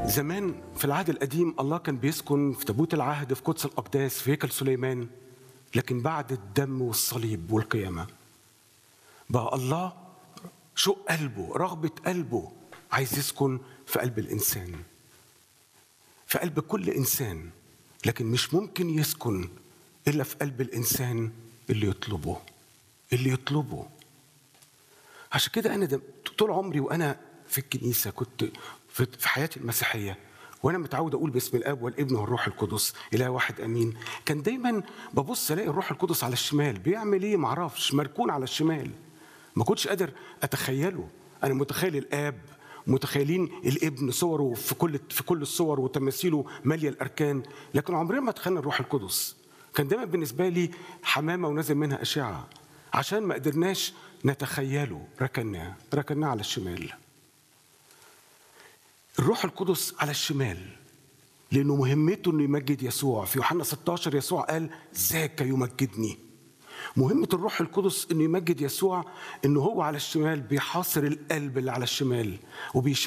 زمان في العهد القديم الله كان بيسكن في تابوت العهد في قدس الأقداس في هيكل سليمان لكن بعد الدم والصليب والقيامة بقى الله شو قلبه رغبة قلبه عايز يسكن في قلب الإنسان في قلب كل إنسان لكن مش ممكن يسكن إلا في قلب الإنسان اللي يطلبه اللي يطلبه عشان كده أنا ده طول عمري وأنا في الكنيسة كنت في في حياتي المسيحية وأنا متعود أقول باسم الآب والابن والروح القدس إله واحد أمين كان دايما ببص ألاقي الروح القدس على الشمال بيعمل إيه معرفش مركون على الشمال ما كنتش قادر أتخيله أنا متخيل الآب متخيلين الابن صوره في كل في كل الصور وتماثيله ماليه الاركان لكن عمرنا ما تخيلنا الروح القدس كان دايما بالنسبه لي حمامه ونازل منها اشعه عشان ما قدرناش نتخيله ركناه ركناه على الشمال الروح القدس على الشمال لانه مهمته انه يمجد يسوع في يوحنا 16 يسوع قال ذاك يمجدني مهمة الروح القدس انه يمجد يسوع انه هو على الشمال بيحاصر القلب اللي على الشمال وبيش